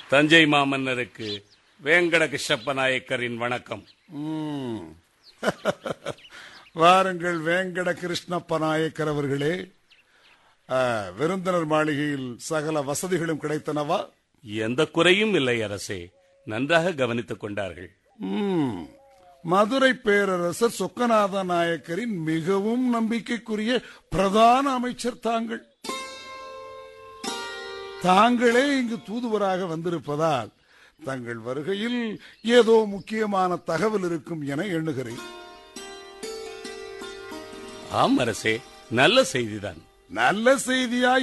தஞ்சை மாமன்னருக்கு வேங்கட கிருஷ்ணப்ப நாயக்கரின் வணக்கம் ம். வாருங்கள் வேங்கட கிருஷ்ணப்ப நாயக்கர் அவர்களே ஆ, விருந்தினர் மாளிகையில் சகல வசதிகளும் கிடைத்தனவா எந்த குறையும் இல்லை அரசே நன்றாக கவனித்துக் கொண்டார்கள் ம். மதுரை பேரரசர் சொக்கநாத நாயக்கரின் மிகவும் நம்பிக்கைக்குரிய பிரதான அமைச்சர் தாங்கள் தாங்களே இங்கு தூதுவராக வந்திருப்பதால் தங்கள் வருகையில் ஏதோ முக்கியமான தகவல் இருக்கும் என எண்ணுகிறேன் ஆம் அரசே நல்ல செய்திதான் நல்ல செய்தியா